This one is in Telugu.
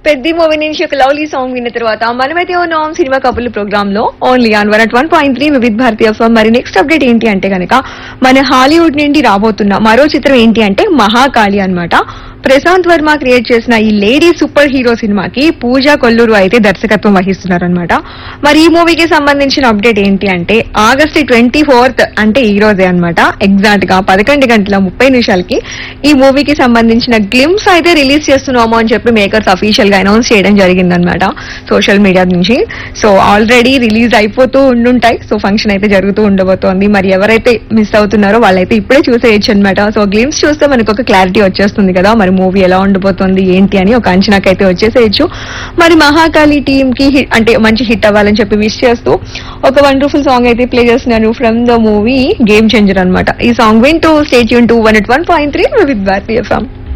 పెద్ద మూవీ నుంచి ఒక లవ్లీ సాంగ్ విన్న తర్వాత మనమైతే ఉన్నాం సినిమా కబుర్లు ప్రోగ్రామ్ లో only on one at one point three Vividh Bharatiya FM మరి నెక్స్ట్ అప్డేట్ ఏంటి అంటే కనుక మన హాలీవుడ్ నుండి రాబోతున్న మరో చిత్రం ఏంటి అంటే మహాకాళి అన్నమాట ప్రశాంత్ వర్మ క్రియేట్ చేసిన ఈ లేడీ సూపర్ హీరో సినిమాకి పూజా కొల్లూరు అయితే దర్శకత్వం వహిస్తున్నారనమాట మరి ఈ మూవీకి సంబంధించిన అప్డేట్ ఏంటి అంటే ఆగస్టు ట్వంటీ ఫోర్త్ అంటే ఈ రోజే అనమాట ఎగ్జాక్ట్ గా పదకొండు గంటల ముప్పై నిమిషాలకి ఈ మూవీకి సంబంధించిన గ్లిమ్స్ అయితే రిలీజ్ చేస్తున్నాము అని చెప్పి మేకర్స్ అఫీషియల్ గా అనౌన్స్ చేయడం జరిగిందనమాట సోషల్ మీడియా నుంచి సో ఆల్రెడీ రిలీజ్ అయిపోతూ ఉండుంటాయి సో ఫంక్షన్ అయితే జరుగుతూ ఉండబోతోంది మరి ఎవరైతే మిస్ అవుతున్నారో వాళ్ళైతే ఇప్పుడే చూసేయచ్చు అనమాట సో గ్లిమ్స్ చూస్తే మనకు ఒక క్లారిటీ వచ్చేస్తుంది కదా మరి మూవీ ఎలా ఉండబోతోంది ఏంటి అని ఒక అంచనాకైతే వచ్చేసేయచ్చు మరి మహాకాళి టీమ్ కి hit- అంటే మంచి హిట్ అవ్వాలని చెప్పి విష్ చేస్తూ ఒక వండర్ఫుల్ సాంగ్ అయితే ప్లే చేస్తున్నాను from the movie Game Changer అన్నమాట ఈ సాంగ్ వింటూ స్టేట్ యూన్ to one at one point three with Bharatiya FM